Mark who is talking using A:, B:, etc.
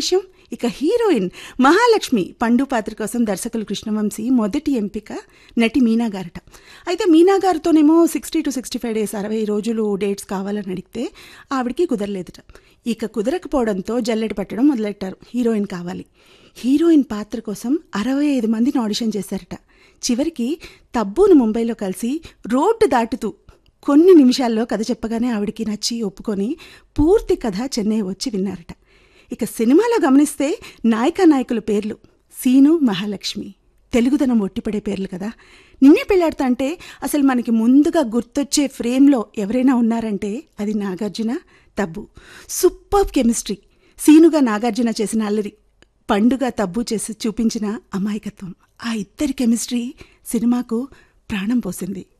A: విషయం ఇక హీరోయిన్ మహాలక్ష్మి పండు పాత్ర కోసం దర్శకులు కృష్ణవంశీ మొదటి ఎంపిక నటి మీనా గారట అయితే మీనా గారితోనేమో sixty two sixty five days అరవై రోజులు డేట్స్ కావాలని అడిగితే ఆవిడకి కుదరలేదట ఇక కుదరకపోవడంతో జల్లెడ పట్టడం మొదలెట్టారు హీరోయిన్ కావాలి హీరోయిన్ పాత్ర కోసం అరవై ఐదు మందిని ఆడిషన్ చేశారట చివరికి తబ్బును ముంబైలో కలిసి రోడ్డు దాటుతూ కొన్ని నిమిషాల్లో కథ చెప్పగానే ఆవిడికి నచ్చి ఒప్పుకొని పూర్తి కథ చెన్నై వచ్చి విన్నారట ఇక సినిమాలో గమనిస్తే నాయకా నాయకుల పేర్లు సీను మహాలక్ష్మి తెలుగుదనం ఒట్టిపడే పేర్లు కదా నిన్నే పెళ్ళాడుతా అంటే అసలు మనకి ముందుగా గుర్తొచ్చే ఫ్రేమ్లో ఎవరైనా ఉన్నారంటే అది నాగార్జున తబ్బు సూపర్ కెమిస్ట్రీ సీనుగా నాగార్జున చేసిన అల్లరి పండుగ తబ్బు చేసి చూపించిన అమాయకత్వం ఆ ఇద్దరి కెమిస్ట్రీ సినిమాకు ప్రాణం పోసింది